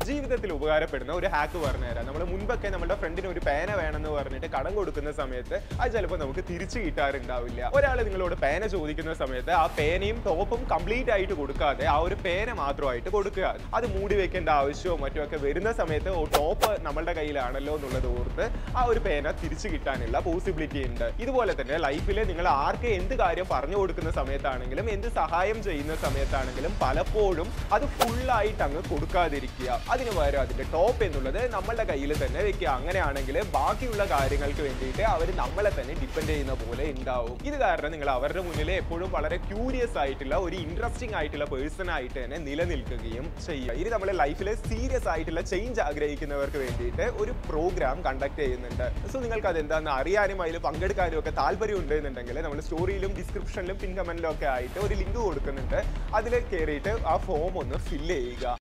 ജീവിതത്തിൽ ഉപകാരപ്പെടുന്ന ഒരു ഹാക്ക് പറഞ്ഞു തരാം നമ്മൾ മുൻപൊക്കെ നമ്മുടെ ഫ്രണ്ടിന് ഒരു പേന വേണമെന്ന് പറഞ്ഞിട്ട് കടം കൊടുക്കുന്ന സമയത്ത് അത് ചിലപ്പോൾ നമുക്ക് തിരിച്ചു കിട്ടാറുണ്ടാവില്ല ഒരാൾ നിങ്ങളോട് പേന ചോദിക്കുന്ന സമയത്ത് ആ പേനയും ടോപ്പും കംപ്ലീറ്റ് ആയിട്ട് കൊടുക്കാതെ ആ ഒരു പേന മാത്രമായിട്ട് കൊടുക്കുക അത് മൂടി വെക്കേണ്ട ആവശ്യമോ മറ്റോ ഒക്കെ വരുന്ന സമയത്ത് ഓ ടോപ്പ് നമ്മളുടെ കയ്യിലാണല്ലോ എന്നുള്ളത് ഓർത്ത് ആ ഒരു പേന തിരിച്ചു കിട്ടാനുള്ള പോസിബിലിറ്റി ഉണ്ട് ഇതുപോലെ തന്നെ ലൈഫിൽ നിങ്ങൾ ആർക്ക് എന്ത് കാര്യം പറഞ്ഞു കൊടുക്കുന്ന സമയത്താണെങ്കിലും എന്ത് സഹായം ചെയ്യുന്ന സമയത്താണെങ്കിലും പലപ്പോഴും അത് ഫുള്ളായിട്ട് അങ്ങ് കൊടുക്കാതിരിക്കുക അതിന് പകരം അതിന്റെ ടോപ്പ് എന്നുള്ളത് നമ്മളുടെ കയ്യിൽ തന്നെ വെക്കുക അങ്ങനെയാണെങ്കിൽ ബാക്കിയുള്ള കാര്യങ്ങൾക്ക് വേണ്ടിയിട്ട് അവർ നമ്മളെ തന്നെ ഡിപ്പെൻഡ് ചെയ്യുന്ന പോലെ ഉണ്ടാവും ഇത് കാരണം നിങ്ങൾ അവരുടെ മുന്നിൽ എപ്പോഴും വളരെ ക്യൂരിയസ് ആയിട്ടുള്ള ഒരു ഇൻട്രസ്റ്റിംഗ് ആയിട്ടുള്ള പേഴ്സൺ ആയിട്ട് തന്നെ നിലനിൽക്കുകയും ചെയ്യുക ഇത് നമ്മുടെ ലൈഫിൽ സീരിയസ് ആയിട്ടുള്ള ചേഞ്ച് ആഗ്രഹിക്കുന്നവർക്ക് വേണ്ടിയിട്ട് ഒരു പ്രോഗ്രാം കണ്ടക്ട് ചെയ്യുന്നുണ്ട് സോ നിങ്ങൾക്ക് അത് എന്താണെന്ന് അറിയാനും അതിൽ പങ്കെടുക്കാനും ഒക്കെ താല്പര്യം ഉണ്ടെന്നുണ്ടെങ്കിൽ നമ്മൾ സ്റ്റോറിയിലും ഡിസ്ക്രിപ്ഷനിലും പിൻ കമന്റിലും ഒക്കെ ആയിട്ട് ഒരു ലിങ്ക് കൊടുക്കുന്നുണ്ട് അതിൽ കയറിയിട്ട് ആ ഫോം ഒന്ന് ഫില്ല് ചെയ്യുക